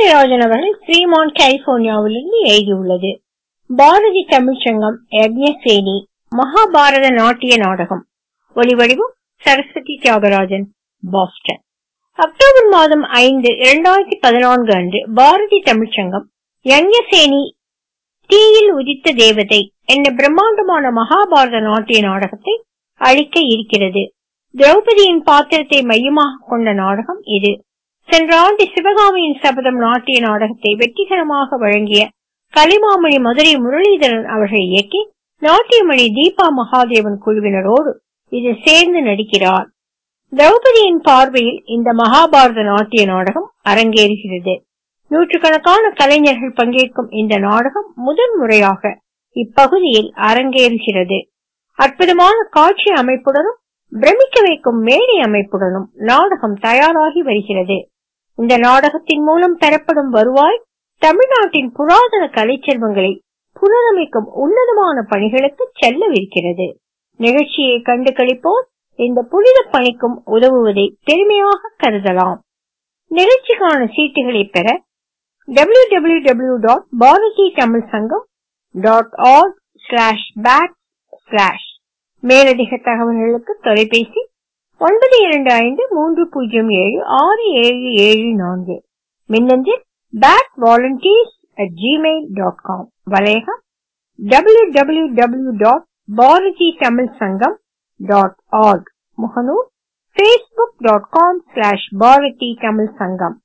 சௌந்தரராஜன் அவர்கள் ஃப்ரீமான் கலிபோர்னியாவிலிருந்து எழுதியுள்ளது பாரதி தமிழ்ச்சங்கம் யக்ஞசேனி மகாபாரத நாட்டிய நாடகம் ஒலிவடிவம் சரஸ்வதி தியாகராஜன் பாஸ்டன் அக்டோபர் மாதம் ஐந்து இரண்டாயிரத்தி பதினான்கு அன்று பாரதி தமிழ்ச்சங்கம் யக்ஞசேனி தீயில் உதித்த தேவதை என்ற பிரம்மாண்டமான மகாபாரத நாட்டிய நாடகத்தை அளிக்க இருக்கிறது திரௌபதியின் பாத்திரத்தை மையமாக கொண்ட நாடகம் இது சென்ற ஆண்டு சிவகாமியின் சபதம் நாட்டிய நாடகத்தை வெற்றிகரமாக வழங்கிய கலைமாமணி மதுரை முரளிதரன் அவர்கள் இயக்கி நாட்டியமணி தீபா மகாதேவன் குழுவினரோடு இதில் சேர்ந்து நடிக்கிறார் திரௌபதியின் பார்வையில் இந்த மகாபாரத நாட்டிய நாடகம் அரங்கேறுகிறது நூற்றுக்கணக்கான கலைஞர்கள் பங்கேற்கும் இந்த நாடகம் முதன் முறையாக இப்பகுதியில் அரங்கேறுகிறது அற்புதமான காட்சி அமைப்புடனும் பிரமிக்க வைக்கும் மேடை அமைப்புடனும் நாடகம் தயாராகி வருகிறது இந்த நாடகத்தின் மூலம் பெறப்படும் வருவாய் தமிழ்நாட்டின் புராதன கலைச்செல்வங்களை புனரமைக்கும் உன்னதமான பணிகளுக்கு செல்லவிருக்கிறது நிகழ்ச்சியை கண்டு கழிப்போர் இந்த புனித பணிக்கும் உதவுவதை பெருமையாக கருதலாம் நிகழ்ச்சிக்கான சீட்டுகளை பெற W W W dot Bharathi Tamil Sangam dot org slash பேக் ஸ்லாஷ் மேலதிக தகவல்களுக்கு தொலைபேசி ஒன்பது இரண்டு ஐந்து மூன்று பூஜ்ஜியம் ஏழு ஆறு ஏழு ஏழு நான்கு மின்னஞ்சல் பேக் volunteers at Gmail dot com வலையகம் W W W dot Bharathi Tamil Sangam dot org முகநூல் Facebook dot com slash Bharathi Tamil சங்கம்